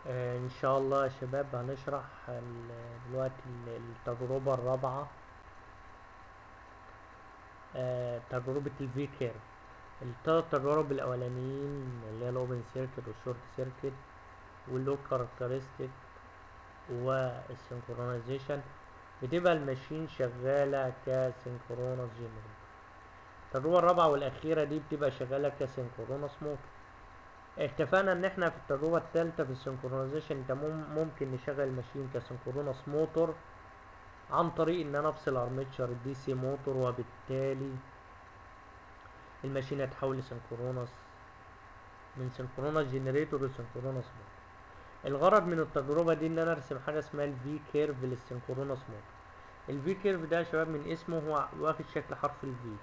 آه، ان شاء الله يا شباب هنشرح ال- دلوقتي ال- التجربة الرابعة آه، تجربة الفي كيرف التلات تجارب الاولانيين اللي هي الاوبن سيركت والشورت سيركت واللو كاركترستيك والسنكرونايزيشن بتبقى الماشين شغالة كسنكرونس جنريتور التجربة الرابعة والأخيرة دي بتبقى شغالة كسنكرونس موتور اتفقنا ان احنا في التجربة الثالثة في السنكرونايزيشن انت مم- ممكن نشغل الماشين كسنكرونس موتور عن طريق ان انا افصل ارمتشر الدي سي موتور وبالتالي الماشين هتحول لسنكرونس من سنكرونس جنريتور لسنكرونس موتور الغرض من التجربة دي ان انا ارسم حاجة اسمها الفي كيرف للسنكرونس موتور الفي كيرف ده يا شباب من اسمه هو واخد شكل حرف الفي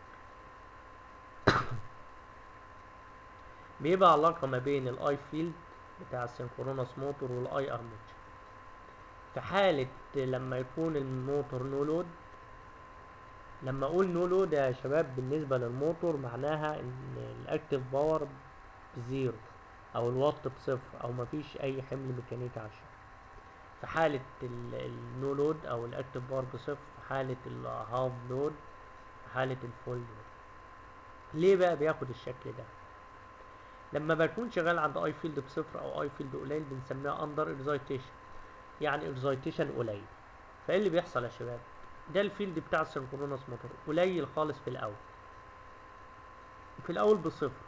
بيبقى علاقة ما بين الاي فيلد بتاع السنكرونس موتور والاي ارمتشر في حالة لما يكون الموتور نو لود لما اقول نو لود يا شباب بالنسبة للموتور معناها ان الاكتف باور بزيرو او الوات بصفر او مفيش اي حمل ميكانيكي على الشبكة في حالة النو لود او الاكتف باور بصفر في حالة الهاف لود في حالة الفول لود ليه بقى بياخد الشكل ده لما بكون شغال عند اي فيلد بصفر او اي فيلد قليل بنسميها اندر اكزايتيشن يعني اكزايتيشن قليل فايه اللي بيحصل يا شباب ده الفيلد بتاع السنكرونس موتور قليل خالص في الاول في الاول بصفر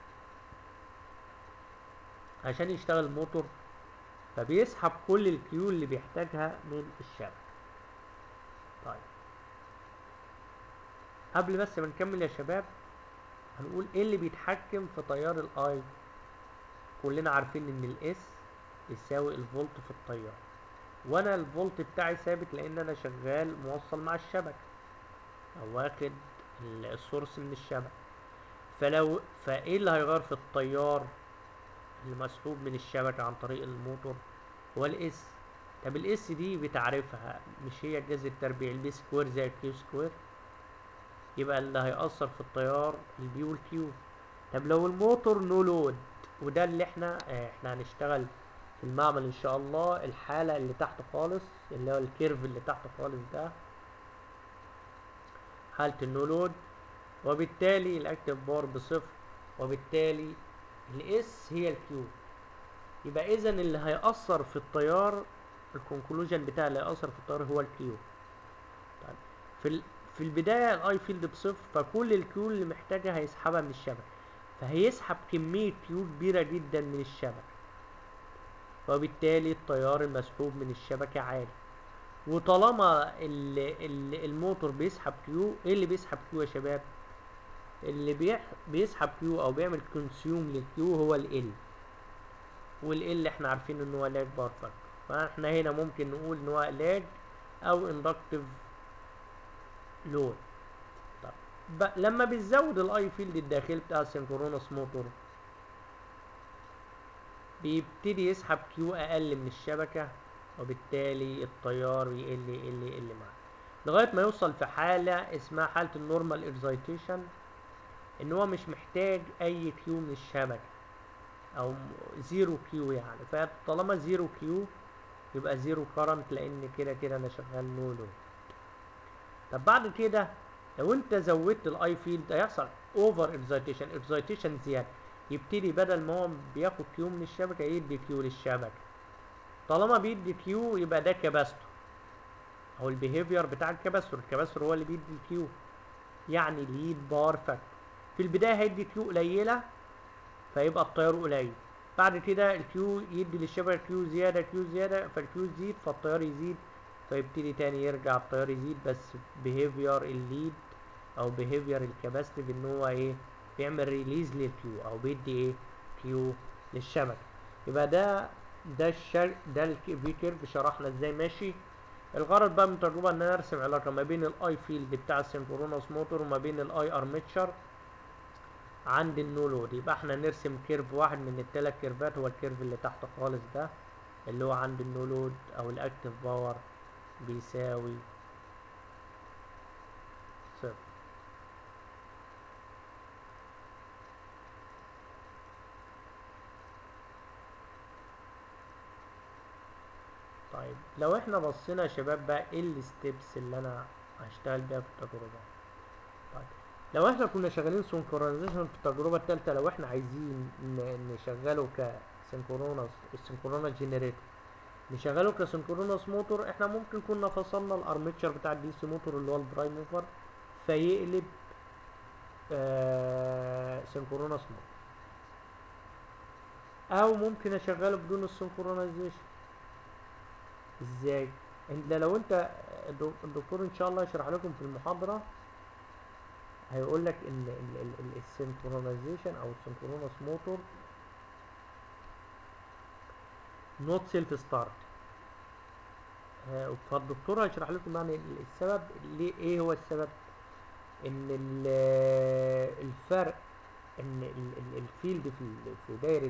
عشان يشتغل الموتور فبيسحب كل الكيو اللي بيحتاجها من الشبكة طيب قبل بس ما نكمل يا شباب هنقول ايه اللي بيتحكم في تيار الاي كلنا عارفين ان الاس يساوي الفولت في التيار وانا الفولت بتاعي ثابت لان انا شغال موصل مع الشبكة او واخد ال- السورس من الشبكة فلو فايه اللي هيغير في التيار اللي مسحوب من الشبكة عن طريق الموتور هو الاس طب الاس دي بتعرفها مش هي الجذر التربيعي البي سكوير زي الكيو سكوير يبقى اللي هيأثر في التيار البي والكيو طب لو الموتور نو لود وده اللي احنا اه احنا هنشتغل في المعمل ان شاء الله الحالة اللي تحت خالص اللي هو الكيرف اللي تحت خالص ده حالة النو لود وبالتالي الاكتف بار بصفر وبالتالي الاس هي الكيو يبقى اذا اللي هيأثر في التيار الكونكلوجن بتاع اللي هيأثر في التيار هو الكيو طيب في ال... في البداية الاي فيلد بصفر فكل الكيو اللي محتاجها هيسحبها من الشبكة فهيسحب كمية كيو كبيرة جدا من الشبكة وبالتالي التيار المسحوب من الشبكة عالي وطالما ال... ال... الموتور بيسحب كيو ايه اللي بيسحب كيو يا شباب اللي بيح... بيسحب كيو او بيعمل كونسيوم للكيو هو ال وال احنا عارفين ان هو لاج بار فاكتور فاحنا هنا ممكن نقول ان هو لاج او اندكتيف لود طب ب... لما بتزود الاي فيلد الداخلي بتاع السنكرونس موتور بيبتدي يسحب كيو اقل من الشبكة وبالتالي التيار يقل يقل يقل معاه لغاية ما يوصل في حالة اسمها حالة النورمال اكزايتيشن ان هو مش محتاج اي كيو من الشبكة او م- زيرو كيو يعني فطالما زيرو كيو يبقى زيرو كارنت لان كده كده انا شغال نو لود طب بعد كده لو انت زودت الاي فيلد هيحصل اوفر اكزايتيشن اكزايتيشن زياده يبتدي بدل ما هو بياخد كيو من الشبكه يدي كيو للشبكه طالما بيدي كيو يبقى ده كاباستور او البيهيفير بتاع الكاباستور الكاباستور هو اللي بيدي الكيو يعني ليد بار فاكتور في البدايه هيدي كيو قليله فيبقى التيار قليل بعد كده الكيو يدي للشبكه كيو زياده كيو زياده فالكيو تزيد فالتيار يزيد فيبتدي تاني يرجع التيار يزيد بس بيهيفير الليد او بيهيفير الكاباسيتيف ان هو ايه بيعمل ريليز للكيو او بيدي ايه كيو للشبكه يبقى ده ده الشر ده الفي كيرف شرحنا ازاي ماشي الغرض بقى من التجربه ان انا ارسم علاقه ما بين الاي فيلد بتاع السنكرونس موتور وما بين الاي ارمتشر عند النو لود يبقى احنا نرسم كيرف واحد من الثلاث كيرفات هو الكيرف اللي تحت خالص ده اللي هو عند النو لود او الاكتف باور بيساوي صفر طيب لو احنا بصينا يا شباب بقى ايه الستبس اللي انا هشتغل بيها في التجربة طيب لو احنا كنا شغالين سنكرونايزيشن في التجربة التالتة لو احنا عايزين ن- نشغله كسنكرونس السنكرونس جنريتور نشغله كسنكرونس موتور احنا ممكن كنا فصلنا الارمتشر بتاع الدي سي موتور اللي هو البرايم موفر فيقلب آه سنكرونس موتور او ممكن اشغله بدون السنكرونايزيشن ازاي انت لو انت الدو- الدكتور ان شاء الله يشرح لكم في المحاضره هيقول لك ان ال- ال- ال- السنكرونايزيشن او السنكرونس موتور نوت سيلف ستارت فالدكتور هيشرح لكم يعني ال- السبب ليه ايه هو السبب ان ال- الفرق ان ال- ال- الفيلد في ال- في دايره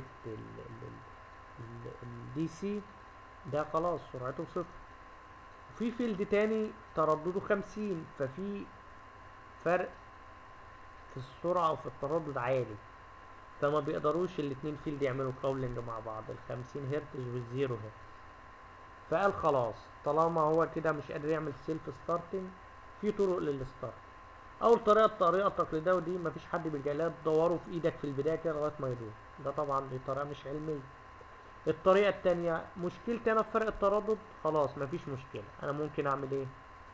الدي سي ده خلاص سرعته صفر وفي فيلد تاني تردده خمسين ففي فرق في السرعة وفي التردد عالي فما بيقدروش الاتنين فيلد يعملوا كاولنج مع بعض الخمسين هرتز والزيرو هرتز فقال خلاص طالما هو كده مش قادر يعمل سيلف ستارتنج في طرق للستارت اول طريقه الطريقه التقليديه ودي مفيش حد بيلجأ لها تدوره في ايدك في البدايه كده لغايه ما يدور ده طبعا دي طريقه مش علميه الطريقه التانية مشكلتي انا في فرق التردد خلاص مفيش مشكله انا ممكن اعمل ايه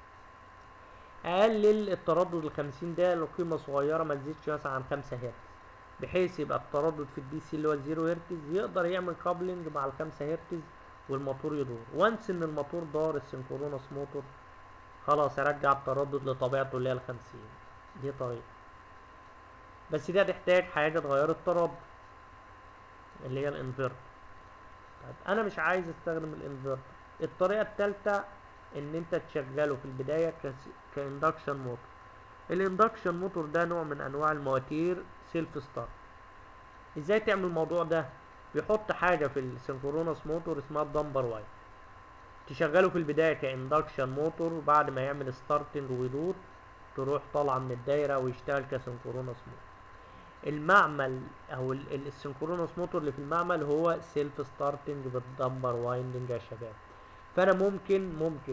اقلل التردد ال 50 ده لقيمه صغيره ما تزيدش مثلا عن 5 هرتز بحيث يبقى التردد في الدي سي اللي هو الزيرو هرتز يقدر يعمل كابلنج مع ال 5 هرتز والموتور يدور وانس ان الموتور دار السنكرونس موتور خلاص ارجع التردد لطبيعته اللي هي ال 50 دي طريقه بس دي هتحتاج حاجه تغير التردد اللي هي الانفرتر طيب انا مش عايز استخدم الانفرتر الطريقه الثالثه ان انت تشغله في البدايه كاندكشن موتور الاندكشن موتور ده نوع من انواع المواتير سيلف ستارت ازاي تعمل الموضوع ده بيحط حاجه في السنكرونس موتور اسمها الدمبر واير تشغله في البدايه كاندكشن موتور بعد ما يعمل ستارتنج ويدور تروح طالعه من الدايره ويشتغل كسنكرونس موتور المعمل او ال- ال- السنكرونس موتور اللي في المعمل هو سيلف ستارتنج بالدمبر وايندنج يا شباب فانا ممكن ممكن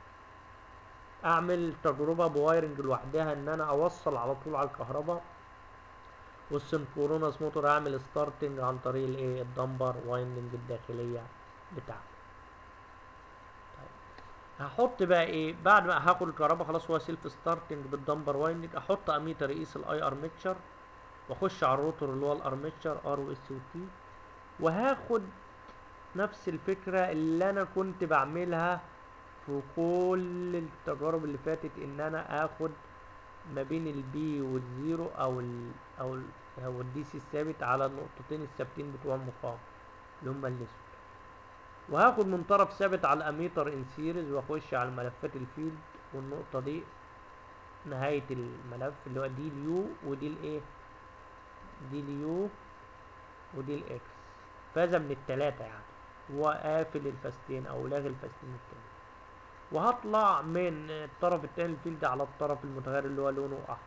اعمل تجربه بوايرنج لوحدها ان انا اوصل على طول على الكهرباء والسنكرونس موتور اعمل ستارتنج عن طريق الايه الدمبر وايندنج الداخليه بتاعته طيب. هحط بقى ايه بعد ما هاخد الكهرباء خلاص هو سيلف ستارتنج بالدمبر وايندنج احط اميتر يقيس الاي ارمتشر واخش على الروتور اللي هو الارمتشر ار و اس و تي وهاخد نفس الفكرة اللي انا كنت بعملها في كل التجارب اللي فاتت ان انا اخد ما بين البي والزيرو او ال او ال او الدي سي الثابت على النقطتين الثابتين بتوع المقاومة اللي هما الاسود وهاخد من طرف ثابت على الاميتر ان سيريز واخش على ملفات الفيلد والنقطة دي نهاية الملف اللي هو دي اليو ودي الايه دي اليو ودي الاكس فازة من التلاتة يعني وقافل الفاستين او لاغي الفاستين التاني وهطلع من الطرف التاني الفيلد على الطرف المتغير اللي هو لونه احمر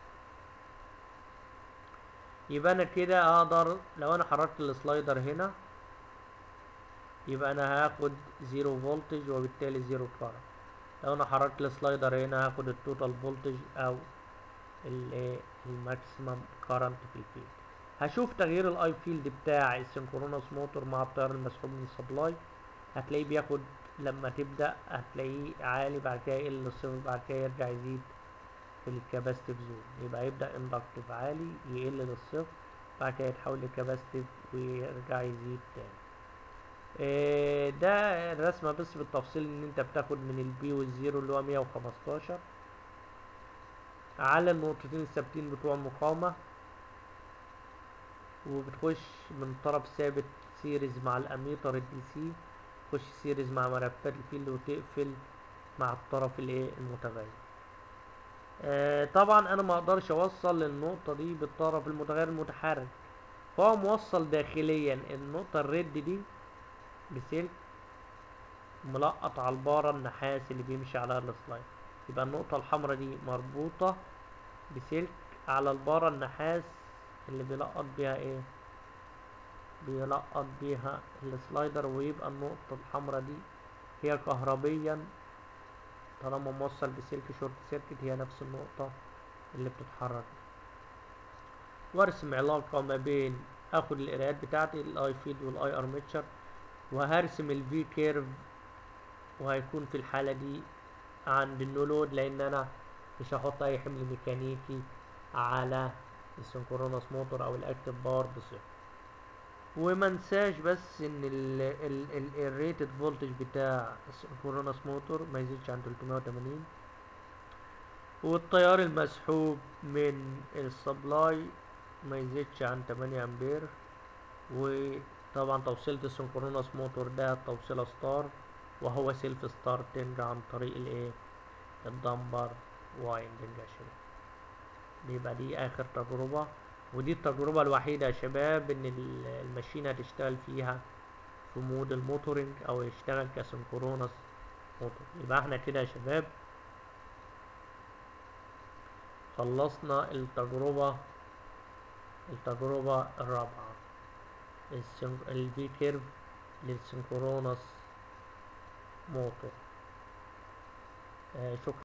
يبقى انا كده اقدر لو انا حركت السلايدر هنا يبقى انا هاخد زيرو فولتج وبالتالي زيرو كارنت لو انا حركت السلايدر هنا هاخد التوتال فولتج او الايه الماكسيمم كارنت في الفيلد هشوف تغيير الاي فيلد بتاع السنكرونس موتور مع التيار المسحوب من السبلاي هتلاقيه بياخد لما تبدا هتلاقيه عالي بعد كده يقل للصفر بعد كده يرجع يزيد في الكاباستيف زون يبقى يبدا اندكتيف عالي يقل للصفر بعد كده يتحول لكاباستيف ويرجع يزيد تاني إيه ده الرسمه بس بالتفصيل ان انت بتاخد من البي والزيرو اللي هو 115 على النقطتين الثابتين بتوع المقاومه وبتخش من طرف ثابت سيريز مع الاميتر الدي سي تخش سيريز مع ملفات الفيلد وتقفل مع الطرف الايه المتغير آه طبعا انا ما اقدرش اوصل للنقطه دي بالطرف المتغير المتحرك فهو موصل داخليا النقطه الريد دي بسلك ملقط على البارة النحاس اللي بيمشي عليها السلايد يبقى النقطة الحمراء دي مربوطة بسلك على البارة النحاس اللي بيلقط بيها ايه بيلقط بيها السلايدر ويبقى النقطة الحمراء دي هي كهربيا طالما موصل بسلك شورت سيركت هي نفس النقطة اللي بتتحرك وارسم علاقة ما بين اخد القرايات بتاعتي الاي فيد والاي ارمتشر وهرسم الفي كيرف وهيكون في الحالة دي عند النو لود لان انا مش هحط اي حمل ميكانيكي على السنكرونس موتور او الاكتف باور بصفر وما انساش بس ان الريتد فولتج بتاع السنكرونس موتور ما يزيدش عن 380 والتيار المسحوب من السبلاي ما يزيدش عن 8 امبير وطبعا توصيلة السنكرونس موتور ده توصيلة ستار وهو سيلف ستارتنج عن طريق الايه الدمبر وايندنج يا شباب يبقى دي اخر تجربة ودي التجربة الوحيدة يا شباب ان الماشينة هتشتغل فيها في مود الموتورنج او يشتغل كسنكرونس موتور يبقى احنا كده يا شباب خلصنا التجربة التجربة الرابعة الفي كيرف للسنكرونس موتور آه شكرا